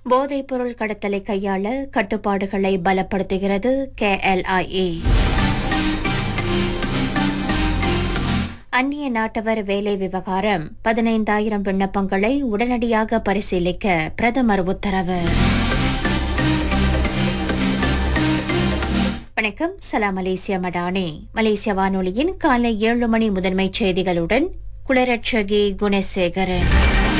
போதைப்பொருள் கடத்தலை கையாள கட்டுப்பாடுகளை பலப்படுத்துகிறது கேஎல்ஐஏ அந்நிய நாட்டவர் வேலை விவகாரம் பதினைந்தாயிரம் விண்ணப்பங்களை உடனடியாக பரிசீலிக்க பிரதமர் உத்தரவு வணக்கம் சலாம் மலேசியா மடானி மலேசிய வானொலியின் காலை ஏழு மணி முதன்மைச் செய்திகளுடன் குளரட்சகி குணசேகரன்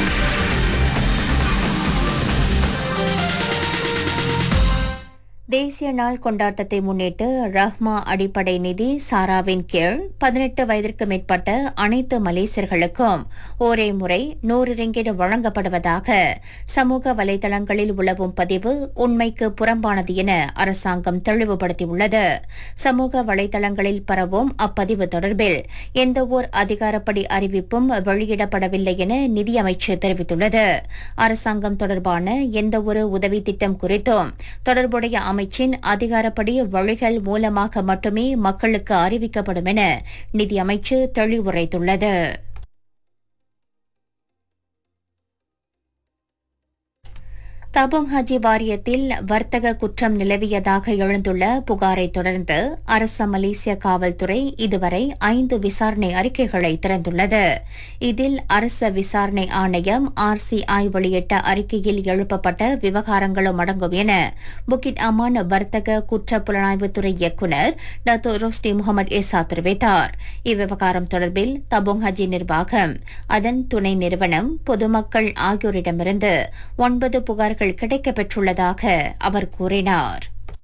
தேசிய நாள் கொண்டாட்டத்தை முன்னிட்டு ரஹ்மா அடிப்படை நிதி சாராவின் கீழ் பதினெட்டு வயதிற்கு மேற்பட்ட அனைத்து மலேசியர்களுக்கும் ஒரே முறை நூறு ரிங்கிட் வழங்கப்படுவதாக சமூக வலைதளங்களில் உலவும் பதிவு உண்மைக்கு புறம்பானது என அரசாங்கம் தெளிவுபடுத்தியுள்ளது சமூக வலைதளங்களில் பரவும் அப்பதிவு தொடர்பில் எந்தவோர் அதிகாரப்படி அறிவிப்பும் வெளியிடப்படவில்லை என நிதியமைச்சு தெரிவித்துள்ளது அரசாங்கம் தொடர்பான எந்தவொரு உதவி திட்டம் குறித்தும் தொடர்புடைய அமைச்சின் அதிகாரப்படி வழிகள் மூலமாக மட்டுமே மக்களுக்கு அறிவிக்கப்படும் என நிதியமைச்சு தெளிவுரைத்துள்ளது தபுங் ஹஜி வாரியத்தில் வர்த்தக குற்றம் நிலவியதாக எழுந்துள்ள புகாரை தொடர்ந்து அரச மலேசிய காவல்துறை இதுவரை ஐந்து விசாரணை அறிக்கைகளை திறந்துள்ளது இதில் அரச விசாரணை ஆணையம் ஆர்சிஐ வெளியிட்ட அறிக்கையில் எழுப்பப்பட்ட விவகாரங்களும் அடங்கும் என புக்கிட் அமான் வர்த்தக குற்ற புலனாய்வுத்துறை இயக்குநர் டத்தோ ரோஸ்டி முகமது ஏசா தெரிவித்தார் இவ்விவகாரம் தொடர்பில் தபுங் ஹஜி நிர்வாகம் அதன் துணை நிறுவனம் பொதுமக்கள் ஆகியோரிடமிருந்து ஒன்பது புகார்கள் கிடைக்கப்பெற்றுள்ளதாக அவர் கூறினார்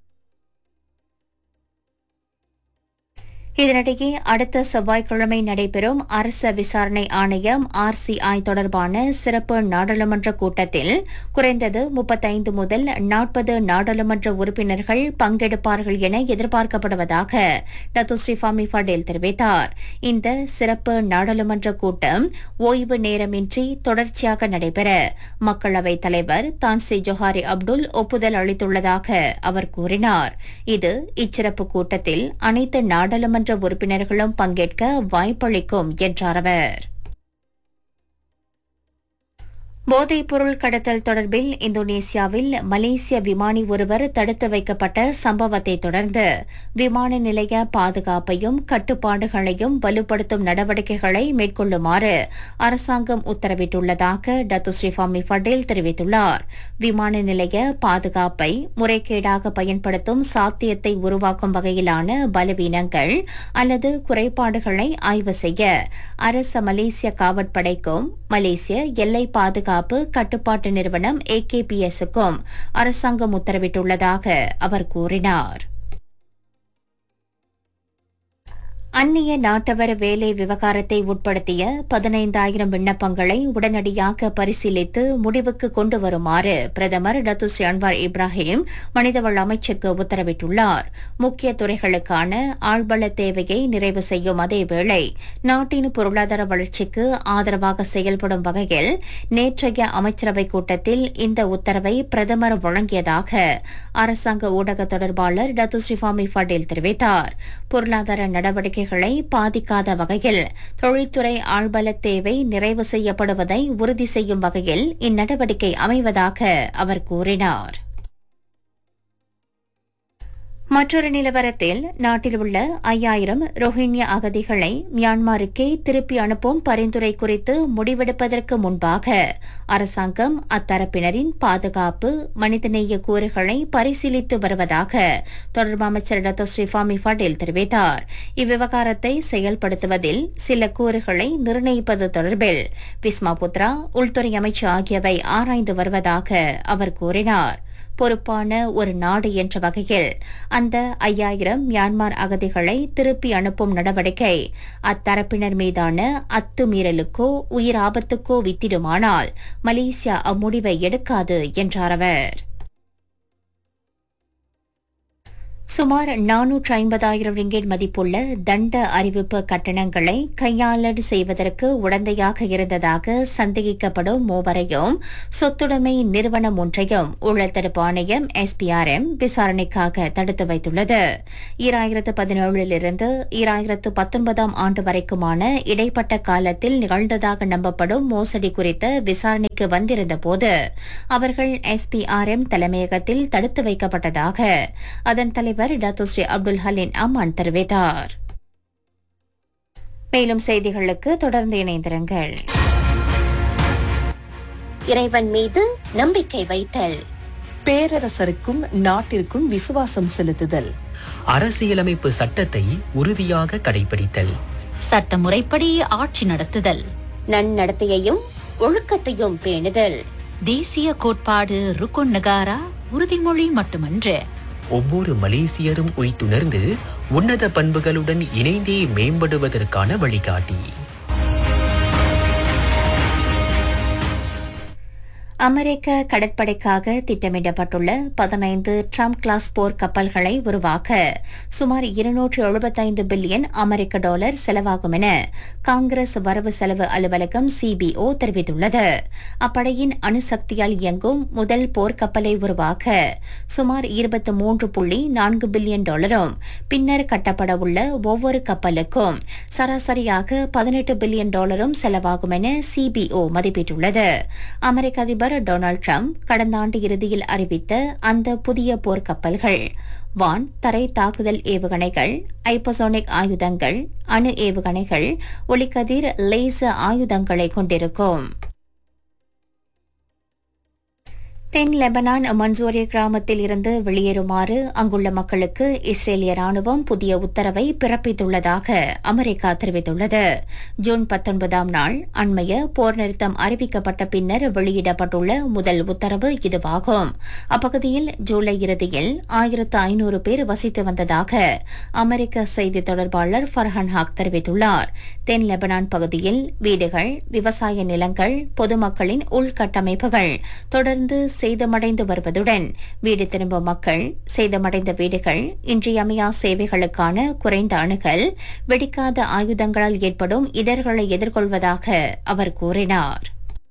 இதனிடையே அடுத்த செவ்வாய்க்கிழமை நடைபெறும் அரச விசாரணை ஆணையம் ஆர்சிஐ தொடர்பான சிறப்பு நாடாளுமன்ற கூட்டத்தில் குறைந்தது முப்பத்தைந்து முதல் நாற்பது நாடாளுமன்ற உறுப்பினர்கள் பங்கெடுப்பார்கள் என எதிர்பார்க்கப்படுவதாக டத்து ஸ்ரீஃபாமி படேல் தெரிவித்தார் இந்த சிறப்பு நாடாளுமன்ற கூட்டம் ஓய்வு நேரமின்றி தொடர்ச்சியாக நடைபெற மக்களவைத் தலைவர் தான்சி ஜொஹாரி அப்துல் ஒப்புதல் அளித்துள்ளதாக அவர் கூறினார் இது இச்சிறப்பு கூட்டத்தில் அனைத்து நாடாளுமன்ற நாடாளுமன்ற உறுப்பினர்களும் பங்கேற்க வாய்ப்பளிக்கும் என்றார் அவர் போதைப் பொருள் கடத்தல் தொடர்பில் இந்தோனேசியாவில் மலேசிய விமானி ஒருவர் தடுத்து வைக்கப்பட்ட சம்பவத்தை தொடர்ந்து விமான நிலைய பாதுகாப்பையும் கட்டுப்பாடுகளையும் வலுப்படுத்தும் நடவடிக்கைகளை மேற்கொள்ளுமாறு அரசாங்கம் உத்தரவிட்டுள்ளதாக டத்து ஸ்ரீஃபாமி படேல் தெரிவித்துள்ளார் விமான நிலைய பாதுகாப்பை முறைகேடாக பயன்படுத்தும் சாத்தியத்தை உருவாக்கும் வகையிலான பலவீனங்கள் அல்லது குறைபாடுகளை ஆய்வு செய்ய அரச மலேசிய காவற்படைக்கும் மலேசிய எல்லை பாதுகாப்பு பாதுகாப்பு கட்டுப்பாட்டு நிறுவனம் ஏகேபிஎஸ்க்கும் அரசாங்கம் உத்தரவிட்டுள்ளதாக அவர் கூறினார் அந்நிய நாட்டவர் வேலை விவகாரத்தை உட்படுத்திய பதினைந்தாயிரம் விண்ணப்பங்களை உடனடியாக பரிசீலித்து முடிவுக்கு கொண்டு வருமாறு பிரதமர் டத்து ஸ்ரீ அன்வார் இப்ராஹிம் மனிதவள அமைச்சுக்கு உத்தரவிட்டுள்ளார் முக்கிய துறைகளுக்கான ஆழ்வள தேவையை நிறைவு செய்யும் அதேவேளை நாட்டின் பொருளாதார வளர்ச்சிக்கு ஆதரவாக செயல்படும் வகையில் நேற்றைய அமைச்சரவை கூட்டத்தில் இந்த உத்தரவை பிரதமர் வழங்கியதாக அரசாங்க ஊடக தொடர்பாளர் டத்து ஸ்ரீஃபாமி படேல் தெரிவித்தார் பொருளாதார நடவடிக்கை நடவடிக்கைகளை பாதிக்காத வகையில் தொழில்துறை ஆழ்பல தேவை நிறைவு செய்யப்படுவதை உறுதி செய்யும் வகையில் இந்நடவடிக்கை அமைவதாக அவர் கூறினார் மற்றொரு நிலவரத்தில் நாட்டில் உள்ள ஐயாயிரம் ரோஹிங்யா அகதிகளை மியான்மருக்கே திருப்பி அனுப்பும் பரிந்துரை குறித்து முடிவெடுப்பதற்கு முன்பாக அரசாங்கம் அத்தரப்பினரின் பாதுகாப்பு மனிதநேய கூறுகளை பரிசீலித்து வருவதாக தொடர்பு அமைச்சர் டாக்டர் ஸ்ரீஃபாமி படேல் தெரிவித்தார் இவ்விவகாரத்தை செயல்படுத்துவதில் சில கூறுகளை நிர்ணயிப்பது தொடர்பில் பிஸ்மா புத்ரா உள்துறை அமைச்சு ஆகியவை ஆராய்ந்து வருவதாக அவர் கூறினார் பொறுப்பான ஒரு நாடு என்ற வகையில் அந்த ஐயாயிரம் மியான்மர் அகதிகளை திருப்பி அனுப்பும் நடவடிக்கை அத்தரப்பினர் மீதான அத்துமீறலுக்கோ உயிர் ஆபத்துக்கோ வித்திடுமானால் மலேசியா அம்முடிவை எடுக்காது என்றார் அவர் சுமார் நானூற்று ஐம்பதாயிரம் ரிங்கெட் மதிப்புள்ள தண்ட அறிவிப்பு கட்டணங்களை கையாளடு செய்வதற்கு உடந்தையாக இருந்ததாக சந்தேகிக்கப்படும் மூவரையும் சொத்துடைமை நிறுவனம் ஒன்றையும் ஊழல் தடுப்பு ஆணையம் எஸ்பிஆர்எம் விசாரணைக்காக தடுத்து வைத்துள்ளது ஈராயிரத்து பதினேழிலிருந்து ஈராயிரத்து பத்தொன்பதாம் ஆண்டு வரைக்குமான இடைப்பட்ட காலத்தில் நிகழ்ந்ததாக நம்பப்படும் மோசடி குறித்த விசாரணைக்கு வந்திருந்த போது அவர்கள் எஸ்பிஆர்எம் தலைமையகத்தில் தடுத்து வைக்கப்பட்டதாக அதன் தலைவர் டாக்டர் அப்துல் ஹலீன் அம்மான் தெரிவித்தார் மேலும் செய்திகளுக்கு தொடர்ந்து இணைந்திருங்கள் இறைவன் மீது நம்பிக்கை வைத்தல் பேரரசருக்கும் நாட்டிற்கும் விசுவாசம் செலுத்துதல் அரசியலமைப்பு சட்டத்தை உறுதியாக கடைபிடித்தல் சட்டமுறைப்படி ஆட்சி நடத்துதல் நன்னடத்தையையும் ஒழுக்கத்தையும் பேணுதல் தேசிய கோட்பாடு ருக்குன் நகாரா உறுதிமொழி மட்டுமன்று ஒவ்வொரு மலேசியரும் உய்த்துணர்ந்து உன்னத பண்புகளுடன் இணைந்தே மேம்படுவதற்கான வழிகாட்டி அமெரிக்க கடற்படைக்காக திட்டமிடப்பட்டுள்ள பதினைந்து ட்ரம்ப் கிளாஸ் போர் கப்பல்களை உருவாக்க சுமார் இருநூற்று எழுபத்தைந்து பில்லியன் அமெரிக்க டாலர் செலவாகும் என காங்கிரஸ் வரவு செலவு அலுவலகம் சிபிஓ தெரிவித்துள்ளது அப்படையின் அணுசக்தியால் இயங்கும் முதல் போர்க்கப்பலை உருவாக்க சுமார் இருபத்தி மூன்று புள்ளி நான்கு பில்லியன் டாலரும் பின்னர் கட்டப்பட உள்ள ஒவ்வொரு கப்பலுக்கும் சராசரியாக பதினெட்டு பில்லியன் டாலரும் செலவாகும் என சிபிஓ மதிப்பிட்டுள்ளது அமெரிக்க அதிபர் டொனால்டு ட்ரம்ப் கடந்த ஆண்டு இறுதியில் அறிவித்த அந்த புதிய போர்க்கப்பல்கள் வான் தரை தாக்குதல் ஏவுகணைகள் ஐப்பசோனிக் ஆயுதங்கள் அணு ஏவுகணைகள் ஒளிக்கதிர் லேசர் ஆயுதங்களை கொண்டிருக்கும் தென் லெபனான் மன்சோரிய கிராமத்தில் இருந்து வெளியேறுமாறு அங்குள்ள மக்களுக்கு இஸ்ரேலிய ராணுவம் புதிய உத்தரவை பிறப்பித்துள்ளதாக அமெரிக்கா தெரிவித்துள்ளது ஜூன் பத்தொன்பதாம் நாள் அண்மைய போர் நிறுத்தம் அறிவிக்கப்பட்ட பின்னர் வெளியிடப்பட்டுள்ள முதல் உத்தரவு இதுவாகும் அப்பகுதியில் ஜூலை இறுதியில் ஆயிரத்து ஐநூறு பேர் வசித்து வந்ததாக அமெரிக்க செய்தி தொடர்பாளர் ஃபர்ஹான் ஹாக் தெரிவித்துள்ளார் தென் லெபனான் பகுதியில் வீடுகள் விவசாய நிலங்கள் பொதுமக்களின் உள்கட்டமைப்புகள் தொடர்ந்து சேதமடைந்து வருவதுடன் வீடு திரும்பும் மக்கள் சேதமடைந்த வீடுகள் இன்றியமையா சேவைகளுக்கான குறைந்த அணுகல் வெடிக்காத ஆயுதங்களால் ஏற்படும் இடர்களை எதிர்கொள்வதாக அவர் கூறினார்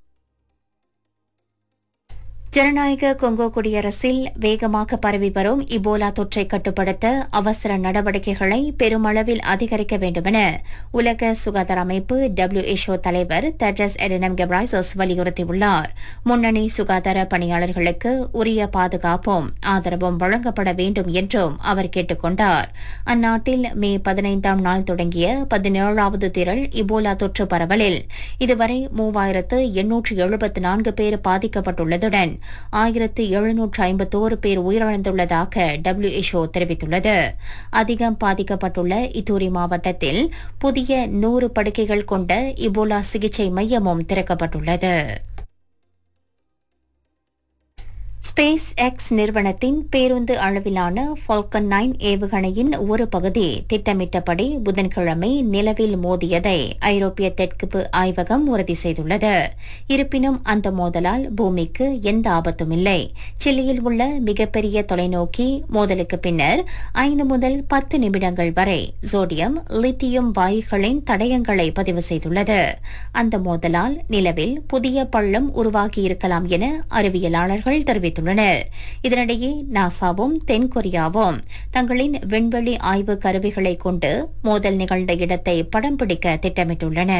ஜனநாயக கொங்கோ குடியரசில் வேகமாக பரவி வரும் இபோலா தொற்றை கட்டுப்படுத்த அவசர நடவடிக்கைகளை பெருமளவில் அதிகரிக்க வேண்டுமென உலக சுகாதார அமைப்பு டபிள்யூஎச்ஓ தலைவர் தெட்ரஸ் எடனம் கெப்ரைசஸ் வலியுறுத்தியுள்ளார் முன்னணி சுகாதார பணியாளர்களுக்கு உரிய பாதுகாப்பும் ஆதரவும் வழங்கப்பட வேண்டும் என்றும் அவர் கேட்டுக் கொண்டார் அந்நாட்டில் மே பதினைந்தாம் நாள் தொடங்கிய பதினேழாவது திரள் இபோலா தொற்று பரவலில் இதுவரை மூவாயிரத்து எண்ணூற்று எழுபத்து நான்கு பேர் பாதிக்கப்பட்டுள்ளதுடன் ஆயிரத்து எழுநூற்று ஐம்பத்தோரு பேர் உயிரிழந்துள்ளதாக டபிள்யூஎச்ஓ தெரிவித்துள்ளது அதிகம் பாதிக்கப்பட்டுள்ள இத்தூரி மாவட்டத்தில் புதிய நூறு படுக்கைகள் கொண்ட இபோலா சிகிச்சை மையமும் திறக்கப்பட்டுள்ளது ஸ்பேஸ் எக்ஸ் நிறுவனத்தின் பேருந்து அளவிலான ஃபால்கன் நைன் ஏவுகணையின் ஒரு பகுதி திட்டமிட்டபடி புதன்கிழமை நிலவில் மோதியதை ஐரோப்பிய தெற்கு ஆய்வகம் உறுதி செய்துள்ளது இருப்பினும் அந்த மோதலால் பூமிக்கு எந்த ஆபத்தும் இல்லை சில்லியில் உள்ள மிகப்பெரிய தொலைநோக்கி மோதலுக்கு பின்னர் ஐந்து முதல் பத்து நிமிடங்கள் வரை சோடியம் லித்தியம் வாயுகளின் தடயங்களை பதிவு செய்துள்ளது அந்த மோதலால் நிலவில் புதிய பள்ளம் உருவாகியிருக்கலாம் என அறிவியலாளர்கள் தெரிவித்துள்ளனர் இதனிடையே நாசாவும் தென்கொரியாவும் தங்களின் விண்வெளி ஆய்வு கருவிகளை கொண்டு மோதல் நிகழ்ந்த இடத்தை படம் பிடிக்க திட்டமிட்டுள்ளன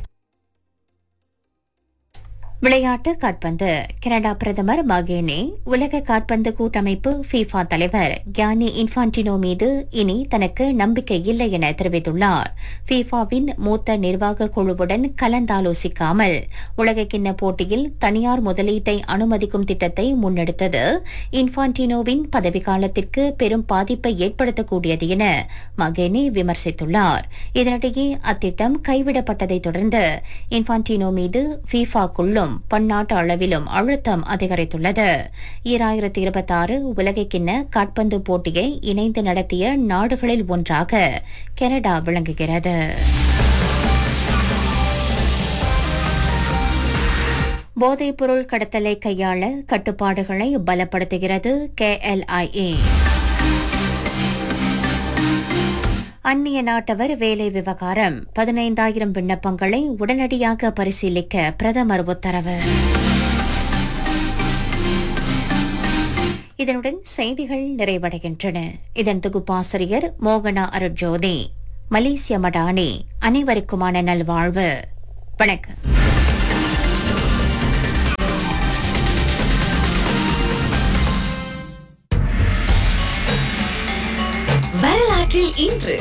விளையாட்டு காட்பந்து கனடா பிரதமர் மகேனே உலக காட்பந்து கூட்டமைப்பு ஃபீஃபா தலைவர் கியானி இன்ஃபான்டினோ மீது இனி தனக்கு நம்பிக்கை இல்லை என தெரிவித்துள்ளார் ஃபீஃபாவின் மூத்த நிர்வாக குழுவுடன் கலந்தாலோசிக்காமல் உலகக்கிண்ண போட்டியில் தனியார் முதலீட்டை அனுமதிக்கும் திட்டத்தை முன்னெடுத்தது இன்ஃபான்டினோவின் பதவிக்காலத்திற்கு பெரும் பாதிப்பை ஏற்படுத்தக்கூடியது என மகேனே விமர்சித்துள்ளார் இதனிடையே அத்திட்டம் கைவிடப்பட்டதைத் தொடர்ந்து இன்ஃபான்டினோ மீது ஃபீஃபா குள்ளும் பன்னாட்டு அளவிலும் அழுத்தம் அதிகரித்துள்ளது ஈராயிரத்தி இருபத்தாறு உலகக்கிண்ண காட்பந்து போட்டியை இணைந்து நடத்திய நாடுகளில் ஒன்றாக கனடா விளங்குகிறது போதைப்பொருள் கடத்தலை கையாள கட்டுப்பாடுகளை பலப்படுத்துகிறது கேஎல்ஐஏ அந்நிய நாட்டவர் வேலை விவகாரம் பதினைந்தாயிரம் விண்ணப்பங்களை உடனடியாக பரிசீலிக்க பிரதமர் உத்தரவு இதனுடன் செய்திகள் நிறைவடைகின்றன இதன் தொகுப்பாசிரியர் மோகனா அருட்ஜோதி மலேசிய மடானி அனைவருக்குமான நல்வாழ்வு வணக்கம் வரலாற்றில் இன்று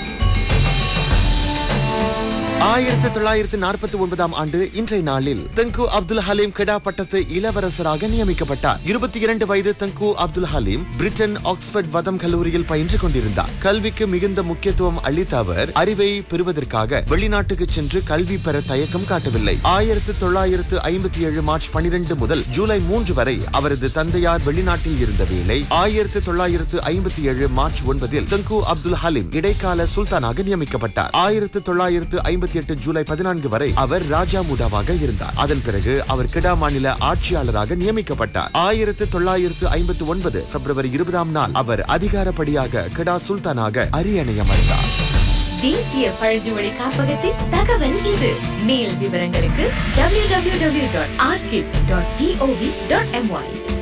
ஆயிரத்தி தொள்ளாயிரத்தி நாற்பத்தி ஒன்பதாம் ஆண்டு இன்றைய நாளில் தங்கு அப்துல் ஹலீம் கெடா பட்டத்து இளவரசராக நியமிக்கப்பட்டார் இருபத்தி இரண்டு வயது தங்கு அப்துல் ஹலீம் பிரிட்டன் ஆக்ஸ்போர்ட் வதம் கல்லூரியில் பயின்று கொண்டிருந்தார் கல்விக்கு மிகுந்த முக்கியத்துவம் அளித்த அவர் அறிவை பெறுவதற்காக வெளிநாட்டுக்கு சென்று கல்வி பெற தயக்கம் காட்டவில்லை ஆயிரத்தி தொள்ளாயிரத்து ஐம்பத்தி ஏழு மார்ச் பனிரெண்டு முதல் ஜூலை மூன்று வரை அவரது தந்தையார் வெளிநாட்டில் இருந்த வேளை ஆயிரத்தி தொள்ளாயிரத்து ஐம்பத்தி ஏழு மார்ச் ஒன்பதில் தங்கு அப்துல் ஹலீம் இடைக்கால சுல்தானாக நியமிக்கப்பட்டார் ஆயிரத்தி தொள்ளாயிரத்து ஐம்பத்தி எட்டு ஜூலை பதினான்கு வரை அவர் ராஜா முடாவாக இருந்தார் அதன் பிறகு அவர் கிடா மாநில ஆட்சியாளராக நியமிக்கப்பட்டார் ஆயிரத்து தொள்ளாயிரத்து ஐம்பத்தி ஒன்பது பிப்ரவரி இருபதாம் நாள் அவர் அதிகாரப்படியாக கிடா சுல்தானாக அரியணையமர்ந்தார் தேசிய பழங்குமொழி காப்பகத்தின் தகவல் இது மேல் விவரங்களுக்கு www.archive.gov.my